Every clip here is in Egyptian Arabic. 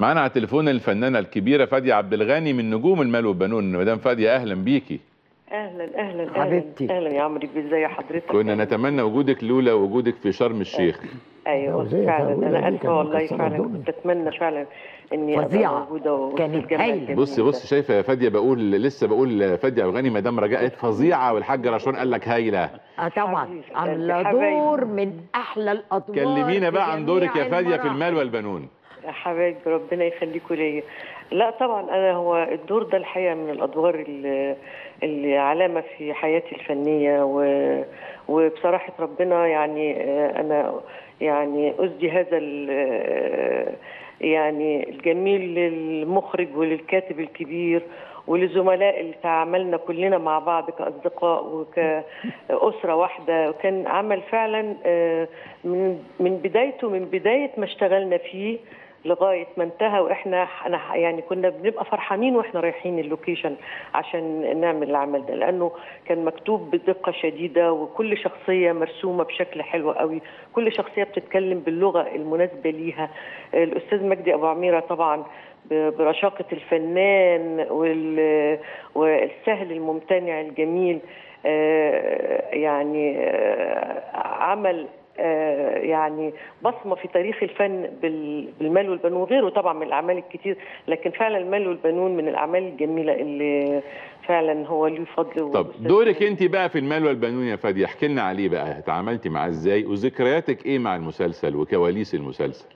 معانا على التليفون الفنانه الكبيره فاديه عبد الغني من نجوم المال والبنون مدام فاديه اهلا بيكي اهلا اهلا حبيبتي. اهلا اهلا يا عمرو ازي حضرتك كنا نتمنى وجودك لولا وجودك في شرم الشيخ ايوه وزي فعلا فاولة انا دي اسفه كان والله مكسرة فعلا الدنيا. كنت اتمنى فعلا اني ابقى فظيعة. موجوده وسط كانت الجمع هايلة. الجميل بصي ده. بصي شايفه يا فاديه بقول لسه بقول فاديه عبد الغني مدام رجاء قالت فظيعه والحاج رشوان قال لك هايله اه طبعا حبيبي، عامله حبايبي. دور من احلى الادوار كلمينا في بقى عن دورك يا جميع فاديه في المراحل. المال والبنون يا حبايبي ربنا يخليكوا ليا لا طبعا انا هو الدور ده الحقيقه من الادوار اللي, اللي علامه في حياتي الفنيه و وبصراحه ربنا يعني آه، انا يعني اسدي هذا ال- آه، يعني الجميل للمخرج وللكاتب الكبير ولزملاء اللي تعاملنا كلنا مع بعض كاصدقاء وكاسره واحده وكان عمل فعلا آه، من من بدايته من بدايه ما اشتغلنا فيه لغايه ما انتهى واحنا انا يعني كنا بنبقى فرحانين واحنا رايحين اللوكيشن عشان نعمل العمل ده لانه كان مكتوب بدقه شديده وكل شخصيه مرسومه بشكل حلو قوي كل شخصيه بتتكلم باللغه المناسبه ليها الاستاذ مجدي ابو عميره طبعا ب- برشاقه الفنان وال- والسهل الممتنع الجميل آه، يعني آه، عمل آه، يعني بصمه في تاريخ الفن بال- بالمال والبنون وغيره طبعا من الاعمال الكتير لكن فعلا المال والبنون من الاعمال الجميله اللي فعلا هو له فضل طب وأستاذ دورك انت بقى في المال والبنون يا فاديه احكي لنا عليه بقى اتعاملتي معاه ازاي وذكرياتك ايه مع المسلسل وكواليس المسلسل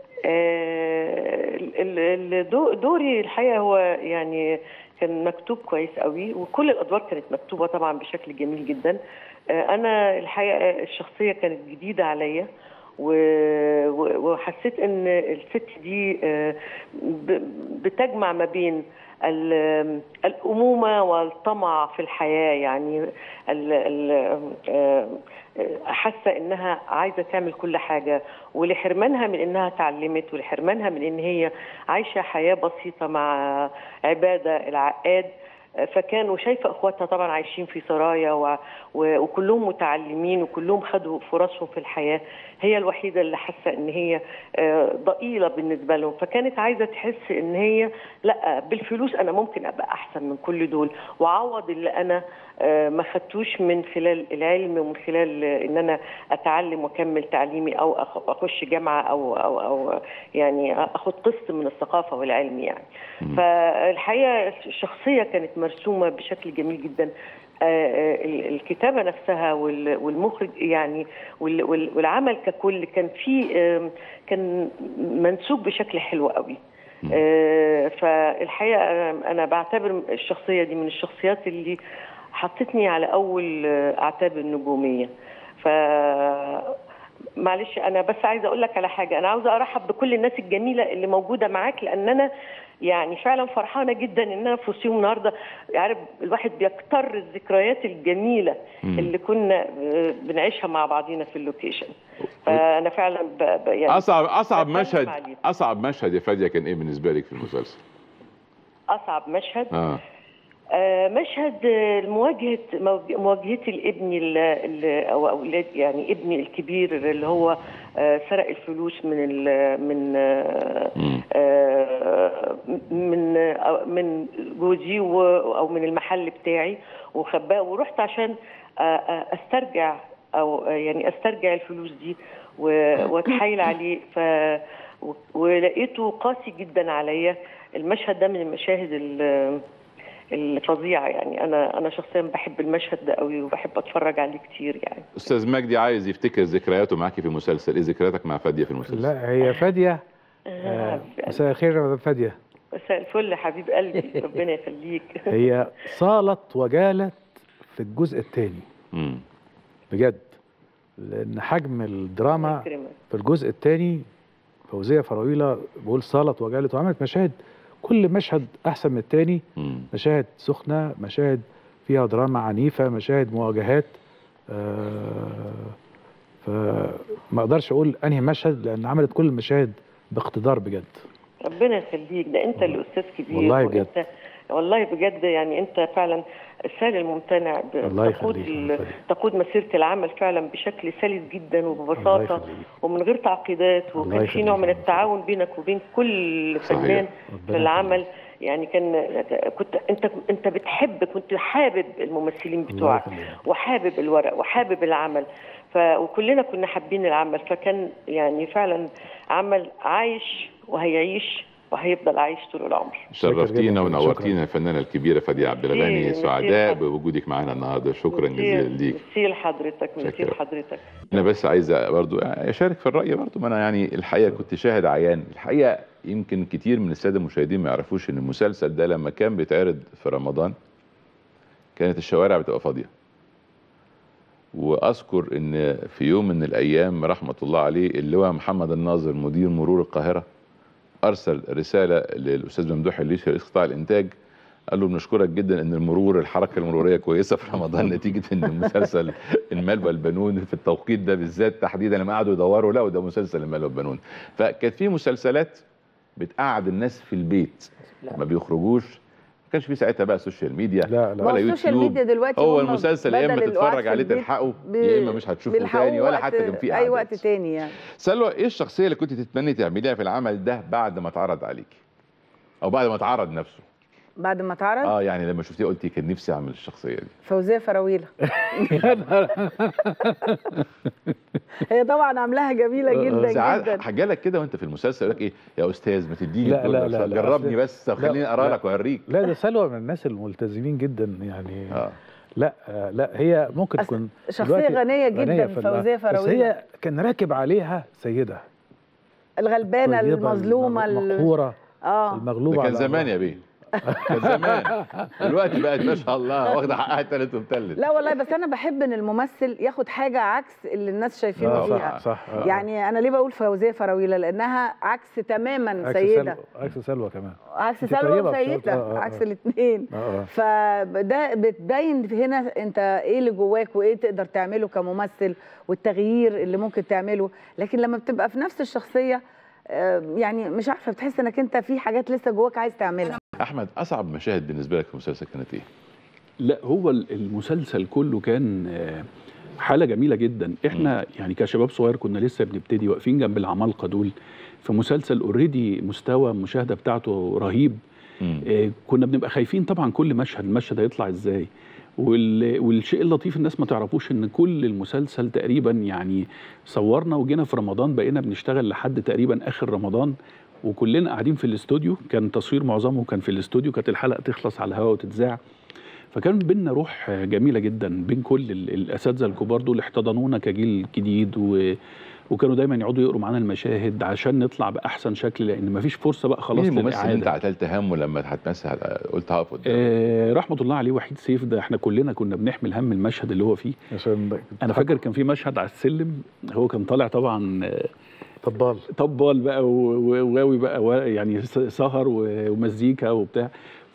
آه، ال- ال- الدو- دوري الحقيقه هو يعني كان مكتوب كويس قوي وكل الادوار كانت مكتوبه طبعا بشكل جميل جدا آه، انا الحقيقه الشخصيه كانت جديده عليا و- و- وحسيت ان الست دي آه، ب- بتجمع ما بين ال- الأمومة والطمع في الحياة يعني ال- ال- آه، حاسة إنها عايزة تعمل كل حاجة ولحرمانها من إنها اتعلمت ولحرمانها من إن هي عايشة حياة بسيطة مع عبادة العقاد فكانوا شايفه اخواتها طبعا عايشين في سرايا و... و... وكلهم متعلمين وكلهم خدوا فرصهم في الحياه هي الوحيده اللي حاسه ان هي آه، ضئيله بالنسبه لهم فكانت عايزه تحس ان هي لا بالفلوس انا ممكن ابقى احسن من كل دول واعوض اللي انا آه، ما خدتوش من خلال العلم ومن خلال آه، ان انا اتعلم واكمل تعليمي او أخ- اخش جامعه او او او يعني اخد قسط من الثقافه والعلم يعني فالحقيقه الشخصيه كانت مرسومه بشكل جميل جدا آه، آه، ال- الكتابه نفسها وال- والمخرج يعني وال- وال- والعمل ككل كان فيه آم، كان منسوب بشكل حلو قوي آه، فالحقيقه أنا- انا بعتبر الشخصيه دي من الشخصيات اللي حطتني على اول آه، اعتاب النجوميه ف معلش انا بس عايزه اقول لك على حاجه انا عاوزه ارحب بكل الناس الجميله اللي موجوده معاك لان انا يعني فعلا فرحانه جدا ان انا في وسطهم النهارده عارف الواحد بيكتر الذكريات الجميله مم. اللي كنا آه، بنعيشها مع بعضينا في اللوكيشن فانا فعلا ب... ب... يعني اصعب اصعب بسلم مشهد عليك. اصعب مشهد يا فاديه كان ايه بالنسبه لك في المسلسل اصعب مشهد اه آه، مشهد آه، مواجهه موج- مواجهتي لابني ال- ال- او اولاد يعني ابني الكبير اللي هو آه، سرق الفلوس من ال من آه، مم. آه، من آه، من جوزي و- او من المحل بتاعي وخباه ورحت عشان آه، آه، استرجع او آه، يعني استرجع الفلوس دي و- واتحايل عليه ف و- ولقيته قاسي جدا عليا المشهد ده من المشاهد ال- الفظيعه يعني انا انا شخصيا بحب المشهد ده قوي وبحب اتفرج عليه كتير يعني استاذ مجدي عايز يفتكر ذكرياته معاكي في المسلسل ايه ذكرياتك مع فاديه في المسلسل لا هي فاديه آه، آه، حبيب قلبي. مساء الخير يا مدام فاديه مساء الفل يا حبيب قلبي ربنا يخليك هي صالت وجالت في الجزء الثاني مم. بجد لان حجم الدراما يكرمك. في الجزء الثاني فوزيه فراويله بقول صالت وجالت وعملت مشاهد كل مشهد احسن من الثاني مم. مشاهد سخنه مشاهد فيها دراما عنيفه مشاهد مواجهات آه فما اقدرش اقول انهي مشهد لان عملت كل المشاهد باقتدار بجد ربنا يخليك ده انت اللي استاذ كبير والله بجد. وانت والله بجد يعني انت فعلا سالي الممتنع ب- الله تقود يخليك، ال- الله يخليك. تقود مسيره العمل فعلا بشكل سلس جدا الله وببساطه يخليك. ومن غير تعقيدات الله وكان في يخليك، نوع من الله التعاون بينك وبين كل صحيح. فنان ربنا في العمل يعني كان كنت انت انت بتحب كنت حابب الممثلين الله بتوعك يخليك. وحابب الورق وحابب العمل ف... وكلنا كنا حابين العمل فكان يعني فعلا عمل عايش وهيعيش وهيفضل عايش طول العمر شرفتينا جداً. ونورتينا الفنانه الكبيره فدية عبد الغني ميرسي، سعداء ميرسي. بوجودك معانا النهارده شكرا جزيلا ليك ميرسي لحضرتك ميرسي شكرا. لحضرتك انا بس عايز برضو اشارك في الراي برضو ما انا يعني الحقيقه كنت شاهد عيان الحقيقه يمكن كتير من الساده المشاهدين ما يعرفوش ان المسلسل ده لما كان بيتعرض في رمضان كانت الشوارع بتبقى فاضيه واذكر ان في يوم من الايام رحمه الله عليه اللواء محمد الناظر مدير مرور القاهره ارسل رساله للاستاذ ممدوح الليثي رئيس قطاع الانتاج قال له بنشكرك جدا ان المرور الحركه المروريه كويسه في رمضان نتيجه ان المسلسل المال والبنون في التوقيت ده بالذات تحديدا لما قعدوا يدوروا لقوا ده مسلسل المال والبنون فكانت في مسلسلات بتقعد الناس في البيت ما بيخرجوش ما كانش في ساعتها بقى سوشيال ميديا لا لا ما هو ولا السوشيال يوتيوب. ميديا دلوقتي هو هم المسلسل يا اما بدل القعاد تتفرج في عليه البيت تلحقه بي- يا اما مش هتشوفه بيلحقوه تاني ولا وقت- حتى كان في اي وقت قعدات. تاني يعني سلوى ايه الشخصيه اللي كنت تتمني تعمليها في العمل ده بعد ما اتعرض عليكي او بعد ما اتعرض نفسه بعد ما اتعرض اه يعني لما شفتيه قلتي كان نفسي اعمل الشخصيه دي فوزيه فراويله هي طبعا عاملاها جميله جدا ساعات جدا حاجالك كده وانت في المسلسل يقول لك ايه يا استاذ ما تديني لا، الدور لا، ده لا، لا، جربني أصل- بس خليني لا، اقرا لا. لك واوريك لا ده سلوى من الناس الملتزمين جدا يعني اه لا آه، لا هي ممكن أصل تكون شخصيه دلوقتي غنيه غنية جدا في ال- فوزيه بس فراويله هي كان راكب عليها سيده الغلبانه طيبة، المظلومه ال- المقهوره اه المغلوبه ده كان على زمان يا بيه كان زمان دلوقتي بقت ما شاء الله واخده حقها تالت ومتلت لا والله بس انا بحب ان الممثل ياخد حاجه عكس اللي الناس شايفينه آه، فيها صح صح آه. يعني انا ليه بقول فوزيه فراويله لانها عكس تماما عكس سيده سلوى عكس سلوى كمان عكس أنت سلوى طيبة وسيده بصراحة. آه، آه، عكس آه. الاثنين اه اه فده بتبين هنا انت ايه اللي جواك وايه تقدر تعمله كممثل والتغيير اللي ممكن تعمله لكن لما بتبقى في نفس الشخصيه آه، يعني مش عارفه بتحس انك انت في حاجات لسه جواك عايز تعملها احمد اصعب مشاهد بالنسبه لك في المسلسل كانت ايه؟ لا هو ال- المسلسل كله كان آه، حاله جميله جدا احنا يعني كشباب صغير كنا لسه بنبتدي واقفين جنب العمالقه دول في مسلسل اوريدي مستوى المشاهده بتاعته رهيب مم. آه، كنا بنبقى خايفين طبعا كل مشهد المشهد هيطلع ازاي وال- والشيء اللطيف الناس ما تعرفوش ان كل المسلسل تقريبا يعني صورنا وجينا في رمضان بقينا بنشتغل لحد تقريبا اخر رمضان وكلنا قاعدين في الاستوديو كان تصوير معظمه كان في الاستوديو كانت الحلقه تخلص على الهواء وتتذاع فكان بينا روح جميله جدا بين كل ال- الاساتذه الكبار دول احتضنونا كجيل جديد و وكانوا دايما يقعدوا يقروا معانا المشاهد عشان نطلع باحسن شكل لان مفيش فرصه بقى خلاص مين الممثل اللي انت للاعاده قتلت همه لما هتمثل قلت هقف قدام آه رحمه الله عليه وحيد سيف ده احنا كلنا كنا بنحمل هم المشهد اللي هو فيه عشان انا فاكر كان في مشهد على السلم هو كان طالع طبعا آه، طبال طبال بقى و- و- وواوي بقى و- يعني س- سهر و- ومزيكا وبتاع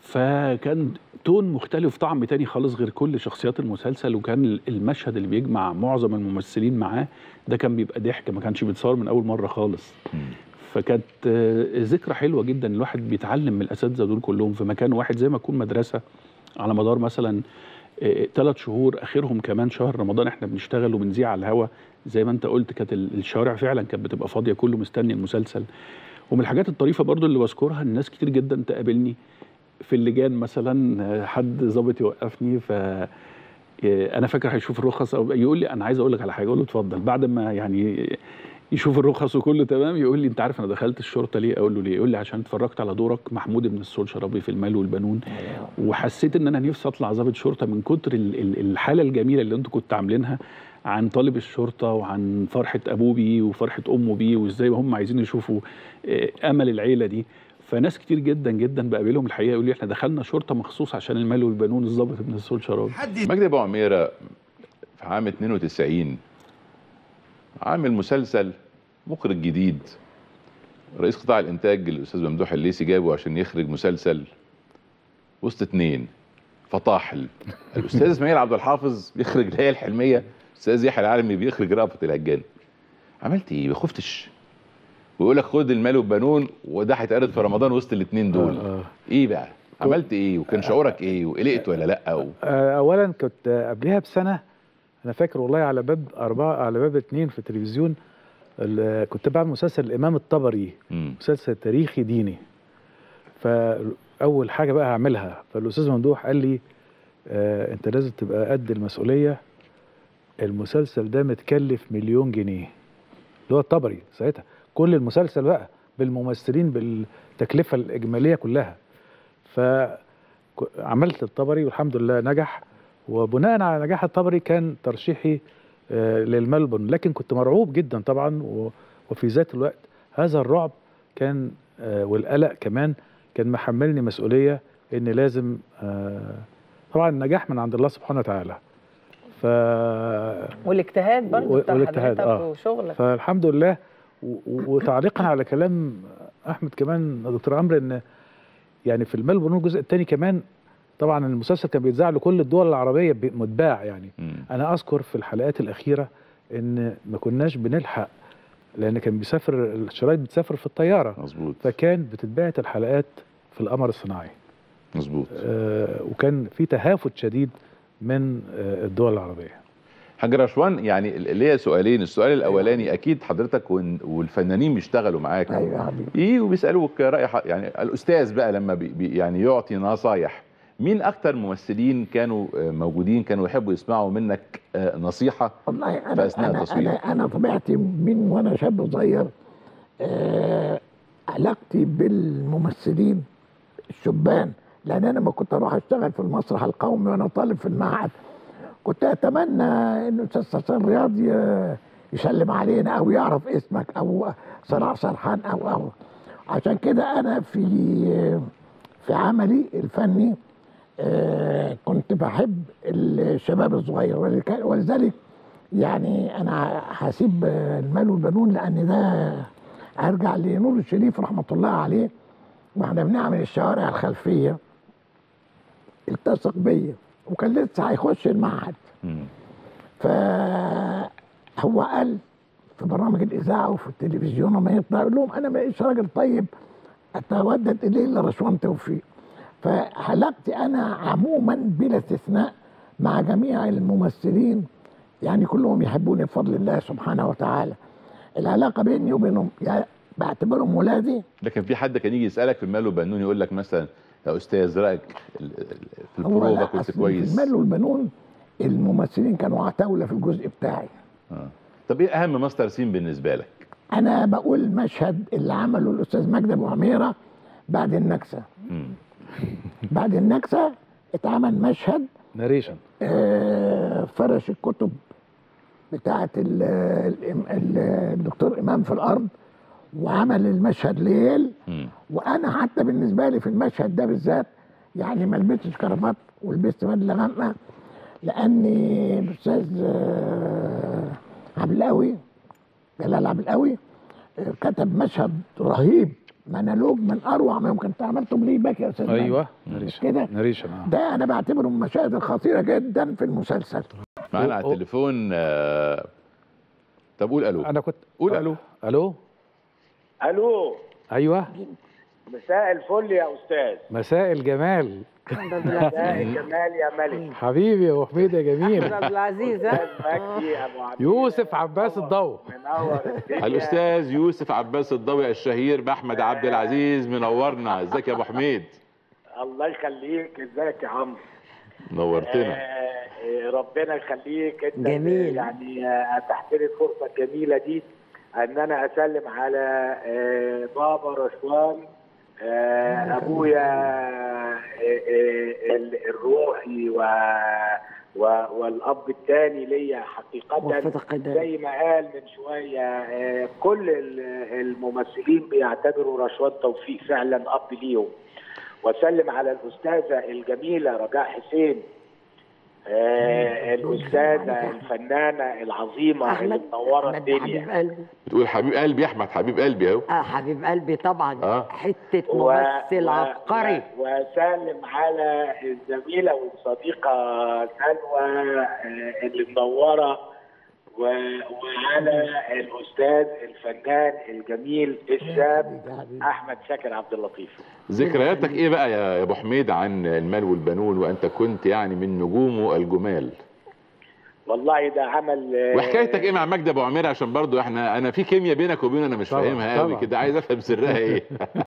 فكان تون مختلف طعم تاني خالص غير كل شخصيات المسلسل وكان ال- المشهد اللي بيجمع معظم الممثلين معاه ده كان بيبقى ضحك ما كانش بيتصور من اول مره خالص مم. فكانت آه، ذكرى حلوه جدا الواحد بيتعلم من الاساتذه دول كلهم في مكان واحد زي ما تكون مدرسه على مدار مثلا ثلاث شهور اخرهم كمان شهر رمضان احنا بنشتغل وبنذيع على الهوا زي ما انت قلت كانت ال- الشوارع فعلا كانت بتبقى فاضيه كله مستني المسلسل ومن الحاجات الطريفه برضو اللي بذكرها الناس كتير جدا تقابلني في اللجان مثلا آه، حد ظابط يوقفني ف آه، انا فاكر هيشوف الرخص او يقول لي انا عايز اقول لك على حاجه اقول له اتفضل بعد ما يعني يشوف الرخص وكله تمام يقول لي انت عارف انا دخلت الشرطه ليه اقول له ليه يقول لي عشان اتفرجت على دورك محمود بن السول شرابي في المال والبنون وحسيت ان انا نفسي اطلع ضابط شرطه من كتر ال- ال- الحاله الجميله اللي انتوا كنتوا عاملينها عن طالب الشرطه وعن فرحه ابوه بيه وفرحه امه بيه وازاي هم عايزين يشوفوا آه، امل العيله دي فناس كتير جدا جدا بقابلهم الحقيقه يقول لي احنا دخلنا شرطه مخصوص عشان المال والبنون الضابط ابن السول شرابي مجدي ابو عميره في عام 92 عامل مسلسل مخرج جديد رئيس قطاع الانتاج الاستاذ ممدوح الليثي جابه عشان يخرج مسلسل وسط اتنين فطاحل الاستاذ اسماعيل عبد الحافظ بيخرج الهيئه الحلميه الاستاذ يحيى العالمي بيخرج رأفت الهجان عملت ايه ما خفتش ويقول لك خد المال والبنون وده هيتعرض في رمضان وسط الاتنين دول آه، آه. ايه بقى عملت ايه وكان شعورك ايه وقلقت ولا لا و... آه، اولا كنت آه، قبلها بسنه انا فاكر والله على باب اربعه على باب اتنين في التلفزيون ال- كنت بعمل مسلسل الامام الطبري مم. مسلسل تاريخي ديني فاول حاجه بقى هعملها فالاستاذ ممدوح قال لي آه انت لازم تبقى قد المسؤوليه المسلسل ده متكلف مليون جنيه اللي هو الطبري ساعتها كل المسلسل بقى بالممثلين بالتكلفه الاجماليه كلها فعملت الطبري والحمد لله نجح وبناء على نجاح الطبري كان ترشيحي آه، للملبون لكن كنت مرعوب جدا طبعا و- وفي ذات الوقت هذا الرعب كان آه، والقلق كمان كان محملني مسؤوليه ان لازم آه، طبعا النجاح من عند الله سبحانه وتعالى ف والاجتهاد برضه و- بتاع والاجتهاد، حضرتك آه. وشغلك فالحمد لله و- و- وتعليقا على كلام احمد كمان دكتور عمرو ان يعني في الملبون الجزء الثاني كمان طبعا المسلسل كان بيتذاع لكل الدول العربيه ب- متباع يعني مم. انا اذكر في الحلقات الاخيره ان ما كناش بنلحق لان كان بيسافر الشرايط بتسافر في الطياره مظبوط فكان بتتبعت الحلقات في القمر الصناعي مظبوط آه وكان في تهافت شديد من آه الدول العربيه حاج رشوان يعني ليا سؤالين السؤال الاولاني اكيد حضرتك وإن- والفنانين بيشتغلوا معاك ايوه يا حبيبي ايه وبيسالوك راي ح- يعني الاستاذ بقى لما بي بي- يعني يعطي نصايح مين اكتر ممثلين كانوا آه، موجودين كانوا يحبوا يسمعوا منك آه، نصيحه والله في انا أثناء انا التصوير. انا, أنا طبيعتي من وانا شاب صغير آه علاقتي بالممثلين الشبان لان انا لما كنت اروح اشتغل في المسرح القومي وانا طالب في المعهد كنت اتمنى ان الاستاذ حسين رياض ي- يسلم علينا او يعرف اسمك او صلاح سرحان او او عشان كده انا في في عملي الفني آه، كنت بحب الشباب الصغير ولك- ولذلك يعني انا هسيب آه، المال والبنون لان ده ارجع لنور الشريف رحمه الله عليه واحنا بنعمل الشوارع الخلفيه التصق بيا وكان لسه هيخش المعهد مم. فهو قال في برامج الاذاعه وفي التلفزيون وما يطلع يقول لهم انا ماليش راجل طيب اتودد اليه الا رشوان توفيق فعلاقتي انا عموما بلا استثناء مع جميع الممثلين يعني كلهم يحبوني بفضل الله سبحانه وتعالى العلاقه بيني وبينهم يعني بعتبرهم ولادي لكن في حد كان يجي يسالك في المال والبنون يقول لك مثلا يا استاذ رايك ال- ال- في هو لا، البروفا كنت أصل كويس في المال والبنون الممثلين كانوا عتاوله في الجزء بتاعي آه. طب ايه اهم ماستر سين بالنسبه لك انا بقول المشهد اللي عمله الاستاذ مجدي ابو عميره بعد النكسه مم. بعد النكسه اتعمل مشهد ناريشن آه، فرش الكتب بتاعه ال- ال- ال- الدكتور امام في الارض وعمل المشهد ليل مم. وانا حتى بالنسبه لي في المشهد ده بالذات يعني ما لبستش كرافات ولبست بدله غامقه لاني الاستاذ آه، عبد القوي جلال عبد القوي آه، كتب مشهد رهيب مونولوج من اروع ما يمكن عملته بلاي باك يا استاذ ايوه مش ناريشن كده ناريشن اه ده انا بعتبره من المشاهد الخطيره جدا في المسلسل معانا على أو- أو- التليفون آه، طب قول الو انا كنت قول الو الو الو ايوه مساء الفل يا استاذ مساء الجمال مساء الجمال يا ملك حبيبي يا ابو حميد يا جميل عبد العزيز ها استاذ مجدي ابو عبد يوسف عباس الضوء منور الدنيا الاستاذ يوسف عباس الضوي الشهير باحمد عبد العزيز منورنا ازيك يا ابو حميد الله يخليك ازيك يا عمرو نورتنا آه، ربنا يخليك انت جميل. يعني آه، اتحت لي الفرصه الجميله دي ان انا اسلم على آه، بابا رشوان آه، ابويا آه، آه، ال- الروحي و و- والاب الثاني ليا حقيقه وفتقد زي ما قال من شويه آه، كل ال- الممثلين بيعتبروا رشوان توفيق فعلا اب ليهم وسلم على الاستاذه الجميله رجاء حسين آه، الاستاذه الفنانه العظيمه اللي احمد منوره أحمد الدنيا حبيب قلبي بتقول حبيب قلبي احمد حبيب قلبي اهو اه حبيب قلبي طبعا آه. حته و- ممثل و- عبقري و- وسلم على الزميله والصديقه سلوى آه، اللي منوره و- وعلى الاستاذ الفنان الجميل الشاب احمد شاكر عبد اللطيف ذكرياتك ايه بقى يا يا ابو حميد عن المال والبنون وانت كنت يعني من نجومه الجمال والله ده عمل آه، وحكايتك ايه مع مجدي ابو عمير عشان برضو احنا انا في كيمياء بينك وبينه انا مش طبعاً، فاهمها قوي طبعاً. كده عايز افهم سرها ايه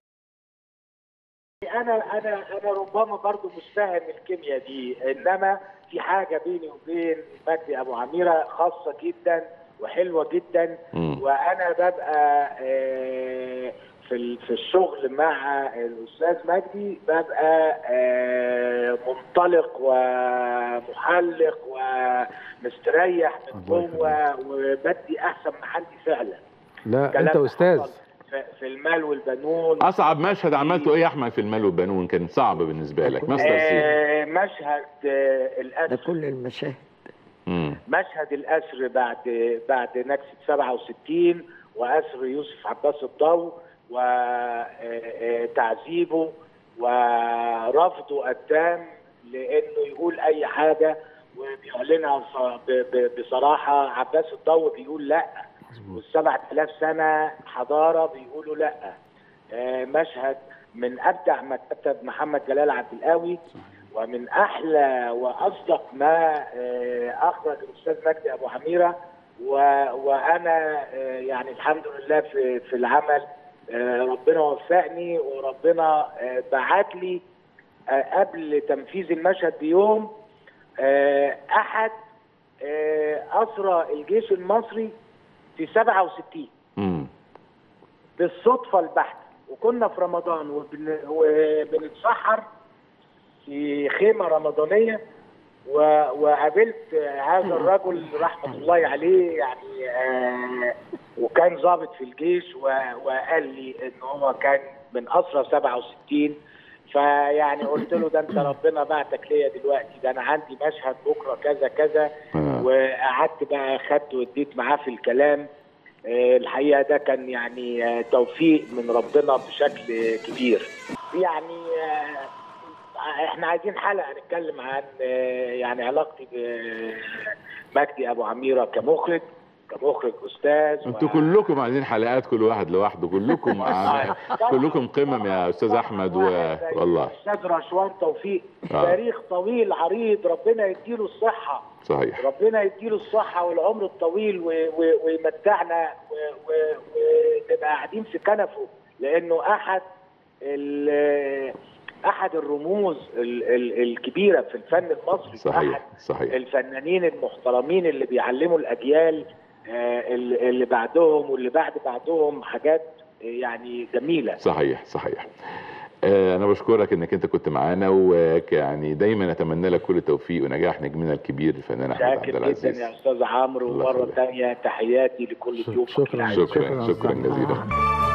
انا انا انا ربما برضو مش فاهم الكيمياء دي انما في حاجه بيني وبين مجدي ابو عميره خاصه جدا وحلوه جدا مم. وانا ببقى آه، في ال- في الشغل مع الاستاذ مجدي ببقى آه، منطلق ومحلق ومستريح من الله جوه وبدي احسن ما عندي فعلا لا كلام انت استاذ حصل في- في المال والبنون اصعب مشهد عملته ايه يا احمد في المال والبنون كان صعب بالنسبه لك ماستر سي آه، مشهد آه، ده الاسر كل المشاهد مم. مشهد الاسر بعد بعد نكسه 67 واسر يوسف عباس الضو وتعذيبه ورفضه التام لانه يقول اي حاجه وبيعلنها ف- ب- ب- بصراحه عباس الضو بيقول لا والسبع آلاف سنه حضاره بيقولوا لا آه، مشهد من ابدع ما كتب محمد جلال عبد القوي ومن احلى واصدق ما آه، اخرج الاستاذ مجدي ابو حميره و- وانا آه، يعني الحمد لله في في العمل آه، ربنا وفقني وربنا آه، بعت لي آه، قبل تنفيذ المشهد بيوم آه، احد آه، اسرى الجيش المصري في 67 مم. بالصدفه البحته وكنا في رمضان وبن- وبنتسحر في خيمه رمضانيه و- وقابلت هذا الرجل رحمه الله عليه يعني آه وكان ضابط في الجيش و- وقال لي ان هو كان من اسرى 67 فيعني قلت له ده انت ربنا بعتك ليا دلوقتي ده انا عندي مشهد بكره كذا كذا آه. وقعدت بقى خدت واديت معاه في الكلام آه، الحقيقه ده كان يعني آه، توفيق من ربنا بشكل كبير يعني آه، احنا عايزين حلقه نتكلم عن آه، يعني علاقتي بمجدي ابو عميره كمخرج كمخرج استاذ انتوا و- كلكم عايزين حلقات كل واحد لوحده كلكم عم- كلكم قمم يا استاذ احمد و... واحد زي والله الاستاذ رشوان توفيق آه. تاريخ طويل عريض ربنا يديله الصحه صحيح ربنا يديله الصحة والعمر الطويل و- و- ويمتعنا و- و- ونبقى قاعدين في كنفه لأنه أحد ال- أحد الرموز ال- ال- الكبيرة في الفن المصري صحيح أحد صحيح الفنانين المحترمين اللي بيعلموا الأجيال آه، اللي اللي بعدهم واللي بعد بعدهم حاجات آه، يعني جميلة صحيح صحيح آه، انا بشكرك انك انت كنت معانا ويعني دايما اتمنى لك كل التوفيق ونجاح نجمنا الكبير الفنان احمد عبد شاكر جدا العزيز يا أستاذ عمرو الله ومرة يخليك. ثانية تحياتي لكل ضيوفك شكراً. العزيزين. شكرا شكرا جزيلا